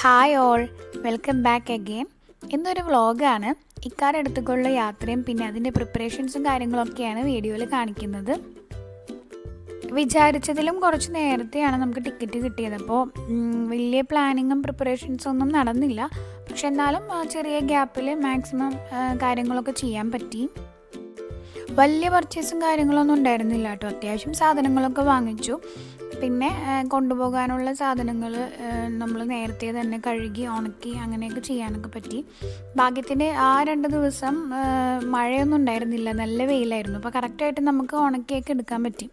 hi all welcome back again ഇന്നൊരു വ്ളോഗാണ് ഇക്കാർ അടുത്തേക്കുള്ള യാത്രയും പിന്നെ അതിൻ്റെ പ്രിപ്പറേഷൻസും കാര്യങ്ങളൊക്കെയാണ് വീഡിയോയിൽ കാണിക്കുന്നത് വിചാരിച്ചതിലും കുറച്ച് നേരത്തെയാണ് നമുക്ക് ടിക്കറ്റ് കിട്ടിയത് അപ്പോൾ വലിയ പ്ലാനിങ്ങും പ്രിപ്പറേഷൻസും ഒന്നും നടന്നില്ല പക്ഷെ എന്നാലും ആ, ചെറിയ ഗ്യാപ്പിൽ മാക്സിമം കാര്യങ്ങളൊക്കെ ചെയ്യാൻ പറ്റി വലിയ പർച്ചേസും കാര്യങ്ങളൊന്നും ഉണ്ടായിരുന്നില്ല കേട്ടോ അത്യാവശ്യം സാധനങ്ങളൊക്കെ വാങ്ങിച്ചു പിന്നെ ആ, കൊണ്ടുപോകാനുള്ള സാധനങ്ങൾ നമ്മൾ നേരത്തെ തന്നെ കഴുകി ഉണക്കി അങ്ങനെയൊക്കെ ചെയ്യാനൊക്കെ പറ്റി ഭാഗ്യത്തിന് ആ രണ്ട് ദിവസം ആ, മഴയൊന്നും ഉണ്ടായിരുന്നില്ല നല്ല വെയിലായിരുന്നു അപ്പോൾ കറക്റ്റായിട്ട് നമുക്ക് ഉണക്കിയൊക്കെ എടുക്കാൻ പറ്റി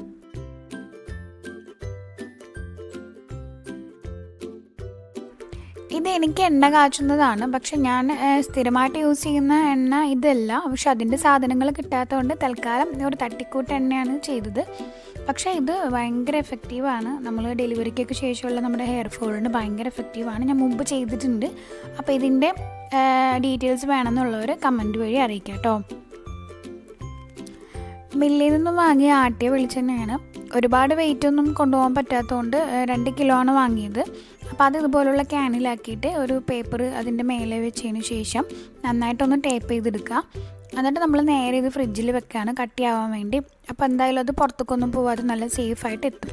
ഇത് എനിക്ക് എണ്ണ കാച്ചുന്നതാണ് പക്ഷെ ഞാൻ ആ, സ്ഥിരമായിട്ട് യൂസ് ചെയ്യുന്ന എണ്ണ ഇതല്ല പക്ഷെ അതിൻ്റെ സാധനങ്ങൾ കിട്ടാത്തതുകൊണ്ട് തൽക്കാലം ഒരു തട്ടിക്കൂട്ട് എണ്ണയാണ് ചെയ്തത് പക്ഷേ ഇത് ഭയങ്കര എഫക്റ്റീവാണ് നമ്മൾ ഡെലിവറിക്കൊക്കെ ശേഷമുള്ള നമ്മുടെ ഹെയർ ഫോളിന് ഭയങ്കര എഫക്റ്റീവാണ് ഞാൻ മുമ്പ് ചെയ്തിട്ടുണ്ട് അപ്പോൾ ഇതിൻ്റെ ഡീറ്റെയിൽസ് വേണമെന്നുള്ളവർ കമൻറ്റ് വഴി അറിയിക്കാം കേട്ടോ മില്ലിൽ നിന്നും വാങ്ങിയ ആട്ടിയ വെളിച്ചെണ്ണയാണ് ഒരുപാട് വെയിറ്റ് ഒന്നും കൊണ്ടുപോകാൻ പറ്റാത്തതുകൊണ്ട് ഏഹ്, രണ്ട് കിലോ ആണ് വാങ്ങിയത് അപ്പോൾ അത് ഇതുപോലുള്ള ക്യാനിലാക്കിയിട്ട് ഒരു പേപ്പർ അതിൻ്റെ മേലെ വെച്ചതിന് ശേഷം നന്നായിട്ടൊന്ന് ടേപ്പ് ചെയ്തെടുക്കുക എന്നിട്ട് നമ്മൾ നേരെ ഇത് ഫ്രിഡ്ജിൽ വെക്കുകയാണ് കട്ടിയാവാൻ വേണ്ടി അപ്പോൾ എന്തായാലും അത് പുറത്തേക്കൊന്നും പോവാതെ നല്ല സേഫായിട്ട് എത്തും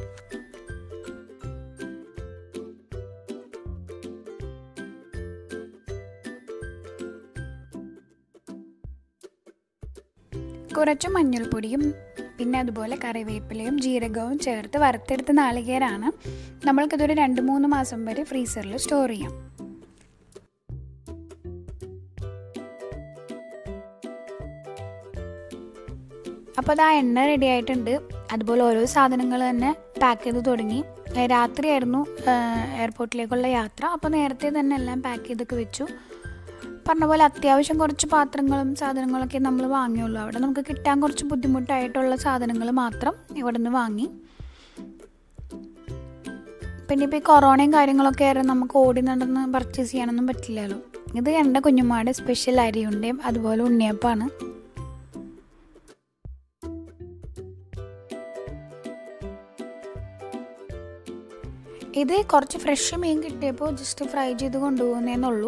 കുറച്ച് മഞ്ഞൾപ്പൊടിയും പിന്നെ അതുപോലെ കറിവേപ്പിലയും ജീരകവും ചേർത്ത് വറുത്തെടുത്ത നാളികേരാണ് നമ്മൾക്കിതൊരു രണ്ട് മൂന്ന് മാസം വരെ ഫ്രീസറിൽ സ്റ്റോർ ചെയ്യാം അപ്പോൾ അത് ആ എണ്ണ റെഡി ആയിട്ടുണ്ട് അതുപോലെ ഓരോ സാധനങ്ങൾ തന്നെ പാക്ക് ചെയ്ത് തുടങ്ങി ഏ, രാത്രിയായിരുന്നു എയർപോർട്ടിലേക്കുള്ള യാത്ര അപ്പോൾ നേരത്തെ തന്നെ എല്ലാം പാക്ക് ചെയ്തൊക്കെ വെച്ചു പറഞ്ഞ പോലെ അത്യാവശ്യം കുറച്ച് പാത്രങ്ങളും സാധനങ്ങളൊക്കെ നമ്മൾ വാങ്ങിയുള്ളൂ അവിടെ നമുക്ക് കിട്ടാൻ കുറച്ച് ബുദ്ധിമുട്ടായിട്ടുള്ള സാധനങ്ങൾ മാത്രം ഇവിടെ നിന്ന് വാങ്ങി പിന്നെ ഇപ്പോൾ ഈ കൊറോണയും കാര്യങ്ങളൊക്കെ ആയിരുന്നു നമുക്ക് ഓടി നടന്ന് പർച്ചേസ് ചെയ്യാനൊന്നും പറ്റില്ലല്ലോ ഇത് എൻ്റെ കുഞ്ഞുമാട് സ്പെഷ്യൽ അരിയുണ്ടയും അതുപോലെ ഉണ്ണിയപ്പാണ് ഇത് കുറച്ച് ഫ്രഷ് മീൻ കിട്ടിയപ്പോൾ ജസ്റ്റ് ഫ്രൈ ചെയ്ത് കൊണ്ടുപോകുന്നേന്നുള്ളൂ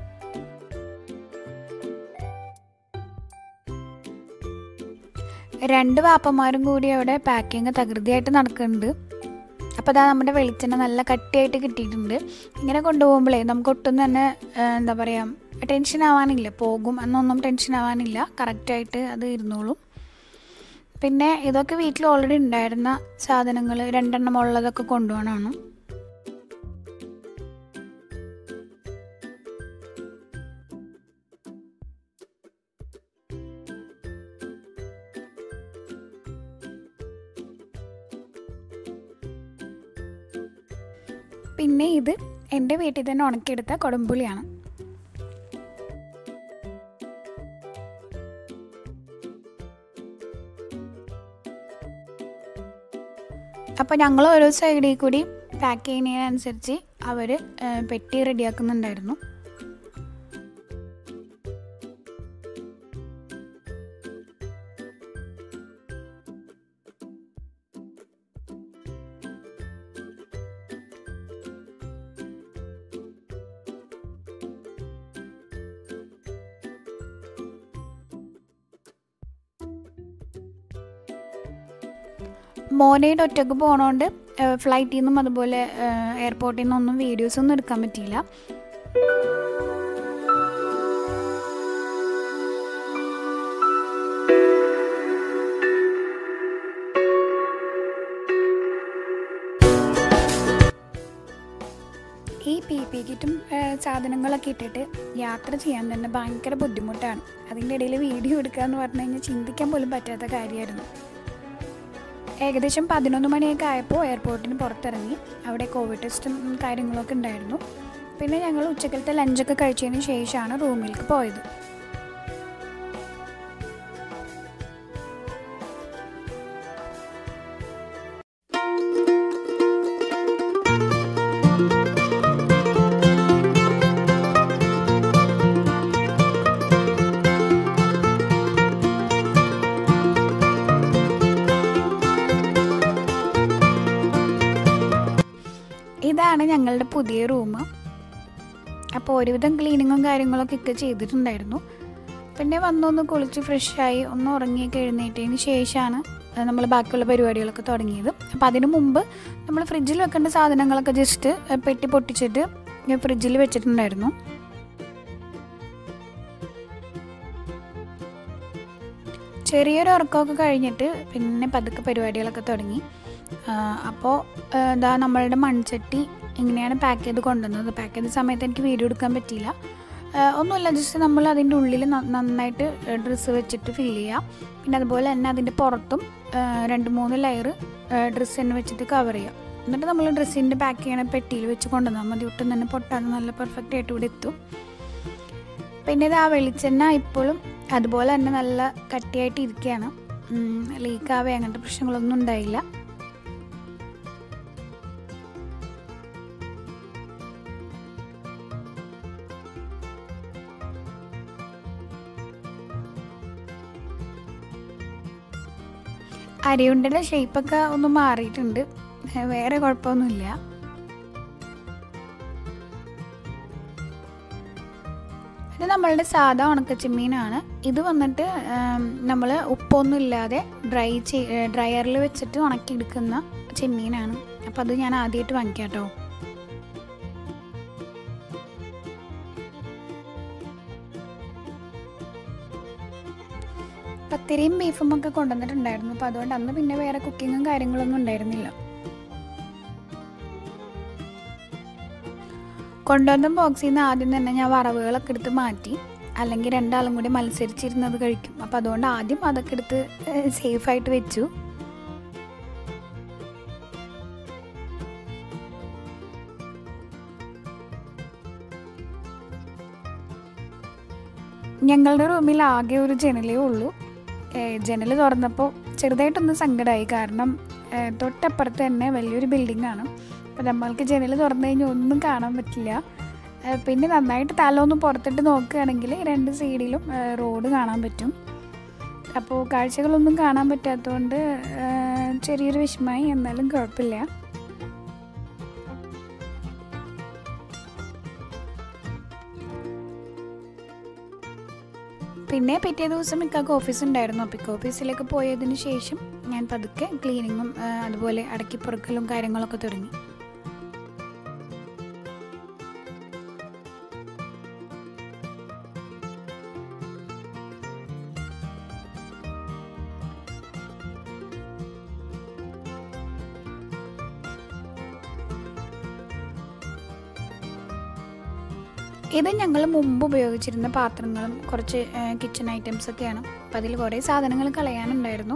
രണ്ട് വാപ്പന്മാരും കൂടി അവിടെ പാക്കിങ് തകൃതിയായിട്ട് നടക്കുന്നുണ്ട് അപ്പോൾ അതാ നമ്മുടെ വെളിച്ചെണ്ണ നല്ല കട്ടിയായിട്ട് കിട്ടിയിട്ടുണ്ട് ഇങ്ങനെ കൊണ്ടുപോകുമ്പോഴേ നമുക്ക് ഒട്ടും തന്നെ ആ, എന്താ പറയുക ടെൻഷൻ ആവാനില്ല പോകും എന്നൊന്നും ടെൻഷൻ ആവാനില്ല കറക്റ്റായിട്ട് അത് ഇരുന്നോളും പിന്നെ ഇതൊക്കെ വീട്ടിൽ ഓൾറെഡി ഉണ്ടായിരുന്ന സാധനങ്ങൾ രണ്ടെണ്ണം ഉള്ളതൊക്കെ കൊണ്ടുപോകണമാണ് പിന്നെ ഇത് എൻ്റെ വീട്ടിൽ തന്നെ ഉണക്കിയെടുത്ത കൊടമ്പുളിയാണ് അപ്പോൾ ഞങ്ങൾ ഓരോ സൈഡിൽ കൂടി പാക്ക് ചെയ്യുന്നതിനനുസരിച്ച് അവർ പെട്ടി റെഡിയാക്കുന്നുണ്ടായിരുന്നു മോനയുടെ ഒറ്റക്ക് പോണോണ്ട് ഫ്ലൈറ്റിൽ നിന്നും അതുപോലെ എയർപോർട്ടിൽ നിന്നൊന്നും വീഡിയോസ് ഒന്നും എടുക്കാൻ പറ്റിയില്ല ഈ പി പി കിറ്റും സാധനങ്ങളൊക്കെ ഇട്ടിട്ട് യാത്ര ചെയ്യാൻ തന്നെ ഭയങ്കര ബുദ്ധിമുട്ടാണ് അതിൻ്റെ ഇടയിൽ വീഡിയോ എടുക്കുക എന്ന് പറഞ്ഞു കഴിഞ്ഞാൽ ചിന്തിക്കാൻ പോലും പറ്റാത്ത കാര്യമായിരുന്നു ഏകദേശം പതിനൊന്ന് മണിയൊക്കെ ആയപ്പോൾ എയർപോർട്ടിന് പുറത്തിറങ്ങി അവിടെ കോവിഡ് ടെസ്റ്റും ഉം, കാര്യങ്ങളൊക്കെ ഉണ്ടായിരുന്നു പിന്നെ ഞങ്ങൾ ഉച്ചക്കലത്തെ ലഞ്ചൊക്കെ കഴിച്ചതിന് ശേഷമാണ് റൂമിലേക്ക് പോയത് ഇതാണ് ഞങ്ങളുടെ പുതിയ റൂം അപ്പോൾ ഒരുവിധം ക്ലീനിങ്ങും കാര്യങ്ങളൊക്കെ ഒക്കെ ചെയ്തിട്ടുണ്ടായിരുന്നു പിന്നെ വന്നൊന്ന് കുളിച്ച് ഫ്രഷായി ഒന്ന് ഉറങ്ങിയൊക്കെ എഴുന്നേറ്റതിന് ശേഷമാണ് നമ്മൾ ബാക്കിയുള്ള പരിപാടികളൊക്കെ തുടങ്ങിയത് അപ്പോൾ അതിനു മുമ്പ് നമ്മൾ ഫ്രിഡ്ജിൽ വെക്കേണ്ട സാധനങ്ങളൊക്കെ ജസ്റ്റ് പെട്ടി പൊട്ടിച്ചിട്ട് ഫ്രിഡ്ജിൽ വെച്ചിട്ടുണ്ടായിരുന്നു ചെറിയൊരു ഉറക്കമൊക്കെ കഴിഞ്ഞിട്ട് പിന്നെ പതുക്കെ പരിപാടികളൊക്കെ തുടങ്ങി അപ്പോൾ ഇതാ നമ്മളുടെ മൺചട്ടി ഇങ്ങനെയാണ് പാക്ക് ചെയ്ത് കൊണ്ടുവന്നത് പാക്ക് ചെയ്ത സമയത്ത് എനിക്ക് വീഡിയോ എടുക്കാൻ പറ്റിയില്ല ഒന്നുമില്ല ജസ്റ്റ് നമ്മൾ അതിൻ്റെ ഉള്ളിൽ നന്നായിട്ട് ഡ്രസ്സ് വെച്ചിട്ട് ഫില്ല് ചെയ്യാം പിന്നെ അതുപോലെ തന്നെ അതിൻ്റെ പുറത്തും രണ്ട് മൂന്ന് ലെയർ ഡ്രസ്സ് തന്നെ വെച്ചിട്ട് കവർ ചെയ്യാം എന്നിട്ട് നമ്മൾ ഡ്രസ്സിൻ്റെ പാക്ക് ചെയ്യണ പെട്ടിയിൽ വെച്ച് കൊണ്ടുവന്നാൽ മതി ഒട്ടും തന്നെ പൊട്ടാതെ നല്ല പെർഫെക്റ്റ് ആയിട്ട് ഇവിടെ എത്തും പിന്നെ ഇത് ആ വെളിച്ചെണ്ണ ഇപ്പോഴും അതുപോലെ തന്നെ നല്ല കട്ടിയായിട്ട് ഇരിക്കുകയാണ് ലീക്കാവേ അങ്ങനത്തെ പ്രശ്നങ്ങളൊന്നും ഉണ്ടായില്ല അരിയുണ്ടയുടെ ഷേപ്പൊക്കെ ഒന്ന് മാറിയിട്ടുണ്ട് വേറെ കുഴപ്പമൊന്നുമില്ല ഇത് നമ്മളുടെ സാധാ ഉണക്കച്ചെമ്മീനാണ് ഇത് വന്നിട്ട് നമ്മൾ ഉപ്പൊന്നും ഇല്ലാതെ ഡ്രൈ ഡ്രയറിൽ വെച്ചിട്ട് ഉണക്കിയെടുക്കുന്ന ചെമ്മീനാണ് അപ്പോൾ അത് ഞാൻ ആദ്യമായിട്ട് വാങ്ങിക്കാം കേട്ടോ പത്തിരിയും ബീഫും ഒക്കെ കൊണ്ടുവന്നിട്ടുണ്ടായിരുന്നു അപ്പോൾ അതുകൊണ്ട് അന്ന് പിന്നെ വേറെ കുക്കിങ്ങും കാര്യങ്ങളൊന്നും ഉണ്ടായിരുന്നില്ല കൊണ്ടുവന്ന ബോക്സിൽ നിന്ന് ആദ്യം തന്നെ ഞാൻ വറവുകളൊക്കെ എടുത്ത് മാറ്റി അല്ലെങ്കിൽ രണ്ടാളും കൂടി മത്സരിച്ചിരുന്നത് കഴിക്കും അപ്പോൾ അതുകൊണ്ട് ആദ്യം അതൊക്കെ എടുത്ത് സേഫായിട്ട് വെച്ചു ഞങ്ങളുടെ റൂമിൽ ആകെ ഒരു ജനലേ ഉള്ളൂ ജനൽ തുറന്നപ്പോൾ ചെറുതായിട്ടൊന്ന് സങ്കടമായി കാരണം തൊട്ടപ്പുറത്ത് തന്നെ വലിയൊരു ബിൽഡിംഗ് ആണ് അപ്പോൾ നമ്മൾക്ക് ജനൽ തുറന്നു കഴിഞ്ഞാൽ ഒന്നും കാണാൻ പറ്റില്ല പിന്നെ നന്നായിട്ട് തല ഒന്ന് പുറത്തിട്ട് നോക്കുകയാണെങ്കിൽ രണ്ട് സൈഡിലും റോഡ് കാണാൻ പറ്റും അപ്പോൾ കാഴ്ചകളൊന്നും കാണാൻ പറ്റാത്തതുകൊണ്ട് ചെറിയൊരു വിഷമമായി എന്നാലും കുഴപ്പമില്ല പിന്നെ പിറ്റേ ദിവസം ഇക്കാക്ക് ഓഫീസ് ഉണ്ടായിരുന്നു അപ്പോൾ ഇക്ക ഓഫീസിലേക്ക് പോയതിന് ശേഷം ഞാൻ പതുക്കെ ക്ലീനിങ്ങും അതുപോലെ അടക്കിപ്പുറക്കലും കാര്യങ്ങളൊക്കെ തുടങ്ങി ഇത് ഞങ്ങൾ മുമ്പ് ഉപയോഗിച്ചിരുന്ന പാത്രങ്ങളും കുറച്ച് കിച്ചൺ ഐറ്റംസ് ഒക്കെയാണ് അപ്പം അതിൽ കുറേ സാധനങ്ങൾ കളയാനുണ്ടായിരുന്നു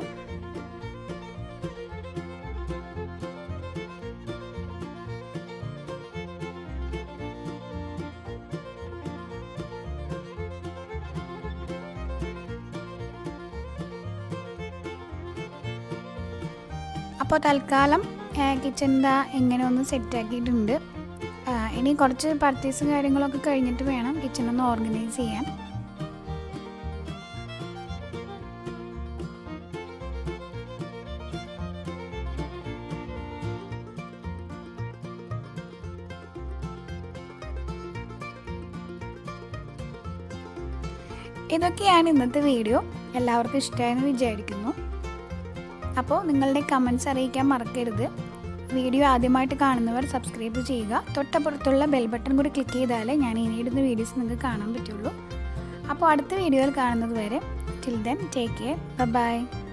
അപ്പോൾ തൽക്കാലം കിച്ചൺ ദാ എങ്ങനെ ഒന്ന് സെറ്റാക്കിയിട്ടുണ്ട് ഇനി കുറച്ച് പർച്ചേസും കാര്യങ്ങളൊക്കെ കഴിഞ്ഞിട്ട് വേണം കിച്ചൺ ഒന്ന് ഓർഗനൈസ് ചെയ്യാൻ ഇതൊക്കെയാണ് ഇന്നത്തെ വീഡിയോ എല്ലാവർക്കും ഇഷ്ടമായെന്ന് വിചാരിക്കുന്നു അപ്പോൾ നിങ്ങളുടെ കമൻസ് അറിയിക്കാൻ മറക്കരുത് വീഡിയോ ആദ്യമായിട്ട് കാണുന്നവർ സബ്സ്ക്രൈബ് ചെയ്യുക തൊട്ടപ്പുറത്തുള്ള ബെൽ ബട്ടൺ കൂടി ക്ലിക്ക് ചെയ്താലേ ഞാൻ ഇനി ഇടുന്ന വീഡിയോസ് നിങ്ങൾക്ക് കാണാൻ പറ്റുള്ളൂ അപ്പോൾ അടുത്ത വീഡിയോയിൽ കാണുന്നത് വരെ till then take care by